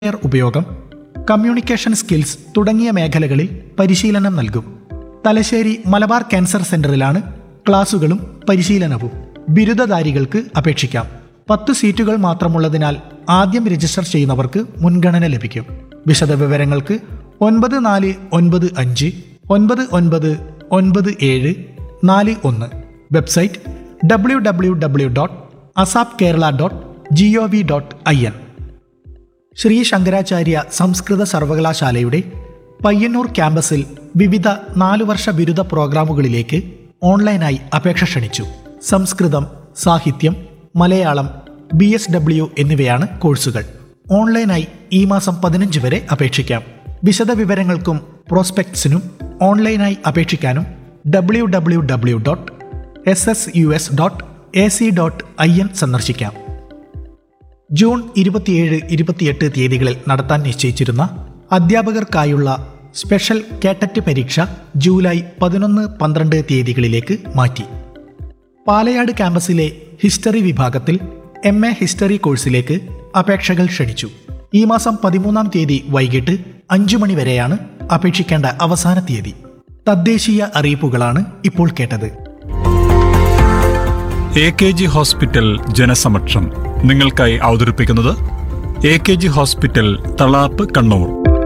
air ഉപയോഗം communication skills തുടങ്ങിയ മേഖലകളിൽ പരിശീലനം നൽകും തലശ്ശേരി മലബാർ ക്യാൻസർ സെന്ററിലാണ് ക്ലാസുകളും പരിശീലനവും ബിരുദധാരികൾക്ക് അപേക്ഷിക്കാം പത്ത് സീറ്റുകൾ മാത്രമുള്ളതിനാൽ ആദ്യം രജിസ്റ്റർ ചെയ്യുന്നവർക്ക് മുൻഗണന ലഭിക്കും വിശദവിവരങ്ങൾക്ക് ഒൻപത് നാല് ഒൻപത് അഞ്ച് ഒൻപത് ഒൻപത് ഒൻപത് ഏഴ് നാല് ഒന്ന് website W W W dot ASAP Kerala dot G O V dot I N Sree Sankaracharya സംസ്കൃത സർവകലാശാലയുടെ പയ്യന്നൂർ ക്യാമ്പസിൽ വിവിധ നാലു വർഷ ബിരുദ പ്രോഗ്രാമുകളിലേക്ക് ഓൺലൈനായി അപേക്ഷ ക്ഷണിച്ചു സംസ്കൃതം സാഹിത്യം മലയാളം ബി എസ് ഡബ്ല്യു എന്നിവയാണ് കോഴ്സുകൾ ഓൺലൈനായി ഈ മാസം പതിനഞ്ച് വരെ അപേക്ഷിക്കാം വിശദവിവരങ്ങൾക്കും പ്രോസ്പെക്ട്സിനും ഓൺലൈനായി അപേക്ഷിക്കാനും W W W dot S S U S dot A C dot I N സന്ദർശിക്കാം ജൂൺ ഇരുപത്തിയേഴ് ഇരുപത്തിയെട്ട് തീയതികളിൽ നടത്താൻ നിശ്ചയിച്ചിരുന്ന അധ്യാപകർക്കായുള്ള സ്പെഷ്യൽ കേട്ടറ്റ് പരീക്ഷ ജൂലൈ പതിനൊന്ന് പന്ത്രണ്ട് തീയതികളിലേക്ക് മാറ്റി പാലയാട് ക്യാമ്പസിലെ ഹിസ്റ്ററി വിഭാഗത്തിൽ എം എ ഹിസ്റ്ററി കോഴ്സിലേക്ക് അപേക്ഷകൾ ക്ഷണിച്ചു ഈ മാസം പതിമൂന്നാം തീയതി വൈകിട്ട് അഞ്ചു മണി വരെയാണ് അപേക്ഷിക്കേണ്ട അവസാന തീയതി തദ്ദേശീയ അറിയിപ്പുകളാണ് ഇപ്പോൾ കേട്ടത് എ കെ ജി ഹോസ്പിറ്റൽ ജനസമക്ഷം നിങ്ങൾക്കായി അവതരിപ്പിക്കുന്നത് A K G hospital Thalap Kannur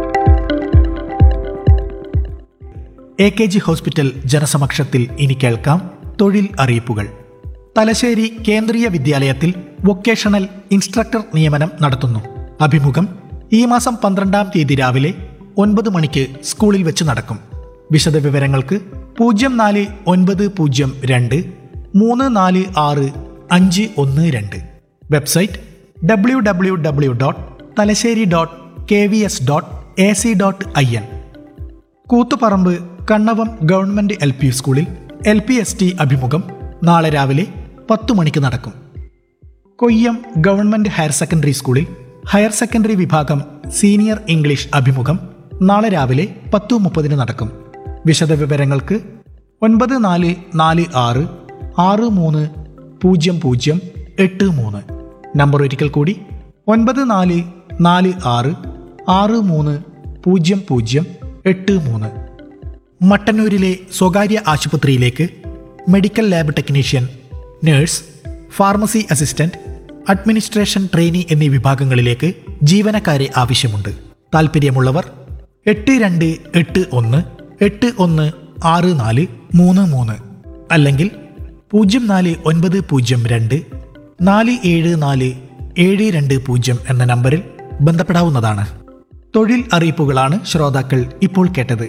A K G hospital ജനസമക്ഷത്തിൽ ഇനി കേൾക്കാം തൊഴിൽ അറിയിപ്പുകൾ തലശ്ശേരി കേന്ദ്രീയ വിദ്യാലയത്തിൽ വൊക്കേഷണൽ ഇൻസ്ട്രക്ടർ നിയമനം നടത്തുന്നു അഭിമുഖം ഈ മാസം പന്ത്രണ്ടാം തീയതി രാവിലെ ഒൻപത് മണിക്ക് സ്കൂളിൽ വെച്ച് നടക്കും വിശദവിവരങ്ങൾക്ക് പൂജ്യം നാല് ഒൻപത് പൂജ്യം രണ്ട് മൂന്ന് നാല് ആറ് അഞ്ച് ഒന്ന് രണ്ട് website W W W dot Thalassery dot K V S dot A C dot I N Koothuparamba Kannavam government L P സ്കൂളിൽ എൽ പി എസ് ടി അഭിമുഖം നാളെ രാവിലെ പത്തു മണിക്ക് നടക്കും കൊയ്യം ഗവൺമെന്റ് ഹയർ സെക്കൻഡറി സ്കൂളിൽ ഹയർ സെക്കൻഡറി വിഭാഗം സീനിയർ ഇംഗ്ലീഷ് അഭിമുഖം നാളെ രാവിലെ പത്തു മുപ്പതിന് നടക്കും വിശദവിവരങ്ങൾക്ക് ഒൻപത് നാല് നാല് ആറ് ആറ് മൂന്ന് പൂജ്യം പൂജ്യം എട്ട് മൂന്ന് നമ്പർ ഒരിക്കൽ കൂടി ഒൻപത് നാല് നാല് ആറ് ആറ് മൂന്ന് പൂജ്യം പൂജ്യം എട്ട് മൂന്ന് മട്ടന്നൂരിലെ സ്വകാര്യ ആശുപത്രിയിലേക്ക് medical lab technician nurse pharmacy assistant administration trainee എന്നീ വിഭാഗങ്ങളിലേക്ക് ജീവനക്കാരെ ആവശ്യമുണ്ട് താൽപ്പര്യമുള്ളവർ എട്ട് രണ്ട് എട്ട് ഒന്ന് എട്ട് ഒന്ന് ആറ് നാല് മൂന്ന് മൂന്ന് അല്ലെങ്കിൽ പൂജ്യം നാല് ഒൻപത് പൂജ്യം രണ്ട് നാല് ഏഴ് നാല് ഏഴ് രണ്ട് പൂജ്യം എന്ന നമ്പറിൽ ബന്ധപ്പെടാവുന്നതാണ് തൊഴിൽ അറിയിപ്പുകളാണ് ശ്രോതാക്കൾ ഇപ്പോൾ കേട്ടത്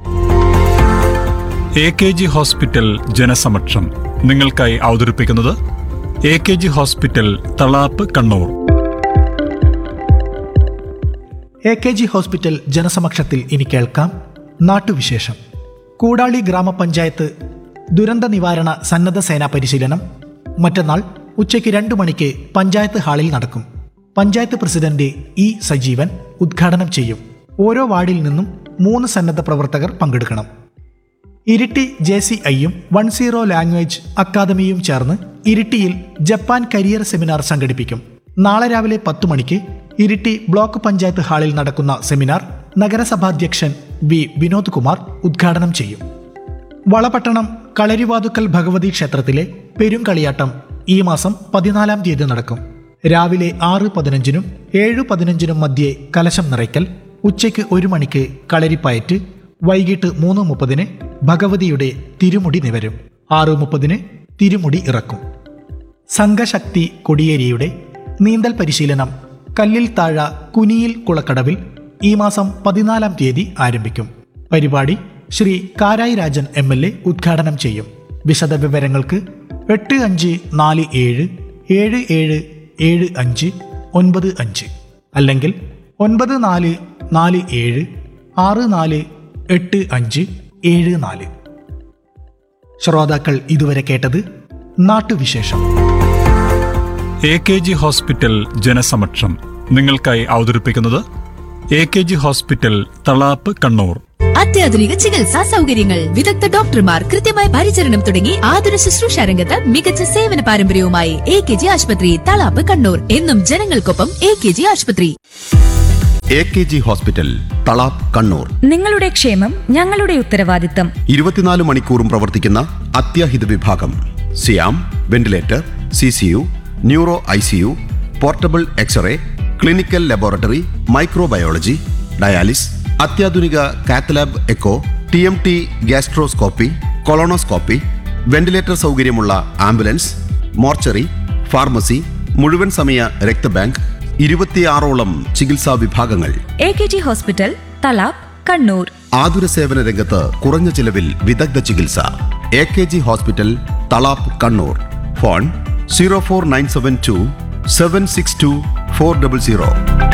എ കെ ജി ഹോസ്പിറ്റൽ ജനസമക്ഷം നിങ്ങൾക്കായി അവതരിപ്പിക്കുന്നത് A K G hospital Thalap Kannur A K G hospital ജനസമക്ഷത്തിൽ ഇനി കേൾക്കാം നാട്ടുവിശേഷം കൂടാളി ഗ്രാമപഞ്ചായത്ത് ദുരന്ത നിവാരണ സന്നദ്ധ സേനാ പരിശീലനം മറ്റന്നാൾ ഉച്ചയ്ക്ക് രണ്ടു മണിക്ക് പഞ്ചായത്ത് ഹാളിൽ നടക്കും പഞ്ചായത്ത് പ്രസിഡന്റ് ഇ സജീവൻ ഉദ്ഘാടനം ചെയ്യും ഓരോ വാർഡിൽ നിന്നും മൂന്ന് സന്നദ്ധ പ്രവർത്തകർ പങ്കെടുക്കണം ഇരിട്ടി ജെ സി ഐയും വൺ സീറോ ലാംഗ്വേജ് അക്കാദമിയും ചേർന്ന് ഇരിട്ടിയിൽ ജപ്പാൻ കരിയർ സെമിനാർ സംഘടിപ്പിക്കും നാളെ രാവിലെ പത്തു മണിക്ക് ഇരിട്ടി ബ്ലോക്ക് പഞ്ചായത്ത് ഹാളിൽ നടക്കുന്ന സെമിനാർ നഗരസഭാധ്യക്ഷൻ വി വിനോദ് കുമാർ ഉദ്ഘാടനം ചെയ്യും വളപട്ടണം കളരിവാതുക്കൽ ഭഗവതി ക്ഷേത്രത്തിലെ പെരുങ്കളിയാട്ടം ഈ മാസം പതിനാലാം തീയതി നടക്കും രാവിലെ ആറ് പതിനഞ്ചിനും ഏഴ് പതിനഞ്ചിനും മധ്യേ കലശം നിറയ്ക്കൽ ഉച്ചയ്ക്ക് ഒരു മണിക്ക് കളരിപ്പയറ്റ് വൈകിട്ട് മൂന്ന് മുപ്പതിന് ഭഗവതിയുടെ തിരുമുടി നിവരും ആറ് മുപ്പതിന് തിരുമുടി ഇറക്കും സംഘശക്തി കൊടിയേരിയുടെ നീന്തൽ പരിശീലനം കല്ലിൽ താഴ കുനിയിൽ കുളക്കടവിൽ ഈ മാസം പതിനാലാം തീയതി ആരംഭിക്കും പരിപാടി Shri Karayi Rajan M L A ഉദ്ഘാടനം ചെയ്യും വിശദവിവരങ്ങൾക്ക് എട്ട് അഞ്ച് നാല് ഏഴ് ഏഴ് ഏഴ് ഏഴ് അഞ്ച് ഒൻപത് അഞ്ച് അല്ലെങ്കിൽ ഒൻപത് നാല് നാല് ഏഴ് ആറ് നാല് എട്ട് അഞ്ച് ഏഴ് നാല് ശ്രോതാക്കൾ ഇതുവരെ കേട്ടത് നാട്ടുവിശേഷം എ കെ ജി ഹോസ്പിറ്റൽ ജനസമക്ഷം നിങ്ങൾക്കായി അവതരിപ്പിക്കുന്നത് A K G hospital Thalap Kannur അത്യാധുനിക ചികിത്സാ സൗകര്യങ്ങൾ വിദഗ്ധ ഡോക്ടർമാർ കൃത്യമായ പരിചരണം തുടങ്ങി ആതുര ശുശ്രൂഷ രംഗത്ത് മികച്ച സേവന പാരമ്പര്യവുമായി എ കെ ജി ആശുപത്രി തളാപ്പ് കണ്ണൂർ എന്നും ജനങ്ങൾക്കൊപ്പം എ കെ ജി ആശുപത്രി A K G hospital Thalap Kannur നിങ്ങളുടെ ക്ഷേമം ഞങ്ങളുടെ ഉത്തരവാദിത്തം ഇരുപത്തിനാല് മണിക്കൂറും പ്രവർത്തിക്കുന്ന അത്യാഹിത വിഭാഗം സിയാം ventilator C C U neuro I C U portable x-ray clinical laboratory microbiology dialysis അത്യാധുനിക cath lab echo T M T gastroscopy colonoscopy ventilator സൗകര്യമുള്ള ആംബുലൻസ് മോർച്ചറി ഫാർമസി മുഴുവൻ സമയ രക്തബാങ്ക് ഇരുപത്തിയാറോളം ചികിത്സാ വിഭാഗങ്ങൾ A K G hospital Thalap Kannur ആതുര സേവന രംഗത്ത് കുറഞ്ഞ ചിലവിൽ വിദഗ്ധ ചികിത്സ A K G hospital Thalap Kannur phone zero four nine seven two seven six two four double zero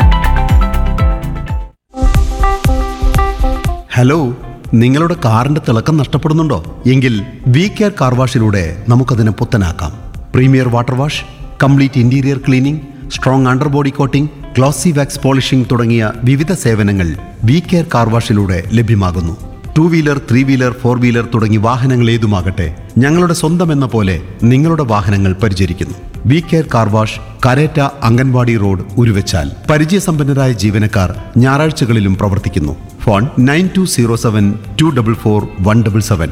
hello നിങ്ങളുടെ കാറിന്റെ തിളക്കം നഷ്ടപ്പെടുന്നുണ്ടോ എങ്കിൽ വി കെയർ കാർ വാഷിലൂടെ നമുക്കതിനെ പുത്തനാക്കാം premier water wash complete interior cleaning strong underbody coating glossy wax polishing തുടങ്ങിയ വിവിധ സേവനങ്ങൾ വി കെയർ കാർ വാഷിലൂടെ ലഭ്യമാകുന്നു two wheeler three wheeler four wheeler തുടങ്ങി വാഹനങ്ങൾ ഏതുമാകട്ടെ ഞങ്ങളുടെ സ്വന്തം എന്ന പോലെ നിങ്ങളുടെ വാഹനങ്ങൾ പരിചരിക്കുന്നു V care car wash Karetta anganwadi road Uruvachal പരിചയസമ്പന്നരായ ജീവനക്കാർ ഞായറാഴ്ചകളിലും പ്രവർത്തിക്കുന്നു phone nine two zero seven two double four one double seven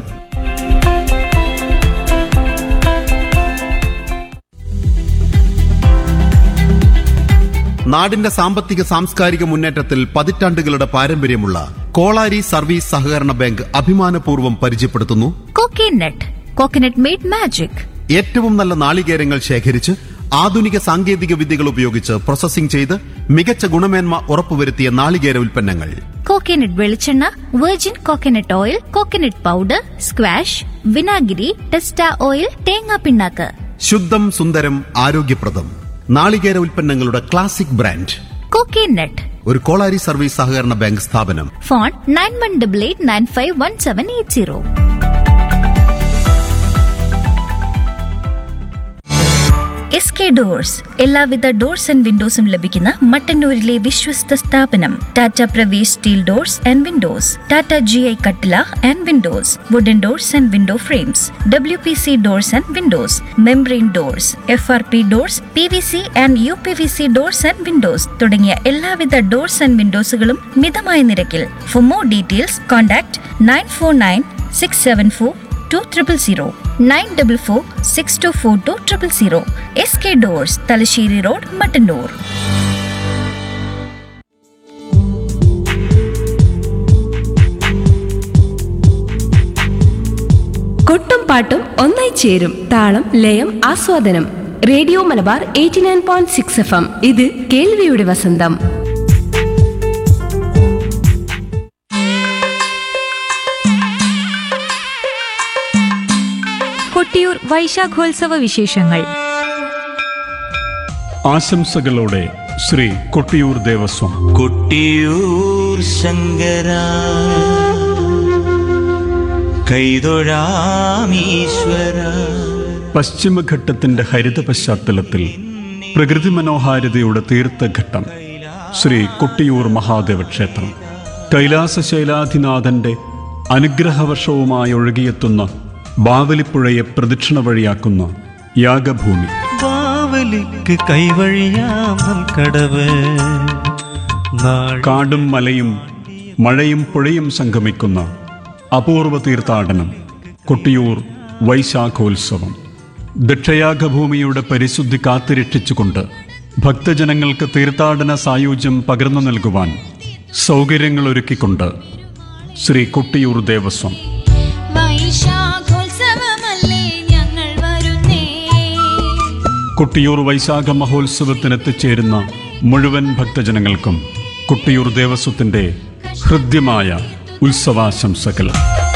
നാടിന്റെ സാമ്പത്തിക സാംസ്കാരിക മുന്നേറ്റത്തിൽ പതിറ്റാണ്ടുകളുടെ പാരമ്പര്യമുള്ള കോളാരി സർവീസ് സഹകരണ ബാങ്ക് അഭിമാനപൂർവ്വം പരിചയപ്പെടുത്തുന്നു കോക്കനട്ട് കോക്കനട്ട് മെയ്ഡ് മാജിക് ഏറ്റവും നല്ല നാളികേരങ്ങൾ ശേഖരിച്ച് ആധുനിക സാങ്കേതിക വിദ്യകൾ ഉപയോഗിച്ച് പ്രോസസ്സിംഗ് ചെയ്ത് മികച്ച ഗുണമേന്മ ഉറപ്പുവരുത്തിയ നാളികേര ഉൽപ്പന്നങ്ങൾ കോക്കനട്ട് വെളിച്ചെണ്ണ virgin coconut oil coconut powder squash വിനാഗിരി ടെസ്റ്റ ഓയിൽ തേങ്ങാ പിണ്ണാക്ക് ശുദ്ധം സുന്ദരം ആരോഗ്യപ്രദം നാളികേര ഉൽപ്പന്നങ്ങളുടെ ക്ലാസിക് ബ്രാൻഡ് കോക്കനട്ട് ഒരു കോളാരി സർവീസ് സഹകരണ ബാങ്ക് സ്ഥാപനം phone nine one double eight nine five one seven eight zero S K doors എല്ലാവിധ ഡോർസ് ആൻഡ് വിൻഡോസും ലഭിക്കുന്ന മട്ടന്നൂരിലെ വിശ്വസ്ത സ്ഥാപനം Tata Pravesh steel doors and windows Tata G I കട്ടില and windows wooden doors and window frames W P C doors and windows membrane doors F R P doors P V C and U P V C doors and Windows തുടങ്ങിയ എല്ലാവിധ doors and വിൻഡോസുകളും മിതമായ നിരക്കിൽ for more details contact nine four nine six seven four two triple zero nine double four six two four two triple zero S K doors Thalassery road Mattannur കൊട്ടും പാട്ടും ഒന്നായി ചേരും താളം ലയം ആസ്വാദനം radio Malabar eighty nine point six F M ഇത് കേൾവിയുടെ വസന്തം കൊട്ടിയൂർ വൈശാഖോത്സവ വിശേഷങ്ങൾ ആശംസകളോടെ ശ്രീ കൊട്ടിയൂർ ദേവസ്വം കൊട്ടിയൂർ ശങ്കര കൈതൊഴാമീശ്വര പശ്ചിമഘട്ടത്തിന്റെ ഹരിത പശ്ചാത്തലത്തിൽ പ്രകൃതി മനോഹാരിതയുടെ തീർത്ഥഘട്ടം ശ്രീ കൊട്ടിയൂർ മഹാദേവ ക്ഷേത്രം കൈലാസശൈലാധിനാഥന്റെ അനുഗ്രഹവർഷവുമായി ഒഴുകിയെത്തുന്ന ബാവലിപ്പുഴയെ പ്രദക്ഷിണ വഴിയാക്കുന്ന യാഗഭൂമി ബാവലിക്ക് കൈവഴിയാം കടവ് നാൾ കാടും മലയും മഴയും പുഴയും സംഗമിക്കുന്ന അപൂർവ തീർത്ഥാടനം കൊട്ടിയൂർ വൈശാഖോത്സവം ദക്ഷയാഗഭൂമിയുടെ പരിശുദ്ധി കാത്തുരക്ഷിച്ചുകൊണ്ട് ഭക്തജനങ്ങൾക്ക് തീർത്ഥാടന സായുജ്യം പകർന്നു നൽകുവാൻ സൗകര്യങ്ങളൊരുക്കിക്കൊണ്ട് ശ്രീ കൊട്ടിയൂർ ദേവസ്വം വൈശാഖോത്സവമല്ലേ ഞങ്ങൾ വരുന്നേ കൊട്ടിയൂർ വൈശാഖ മഹോത്സവത്തിന് എത്തിച്ചേരുന്ന മുഴുവൻ ഭക്തജനങ്ങൾക്കും കൊട്ടിയൂർ ദേവസ്വത്തിന്റെ ഹൃദ്യമായ ഉത്സവാശംസകൾ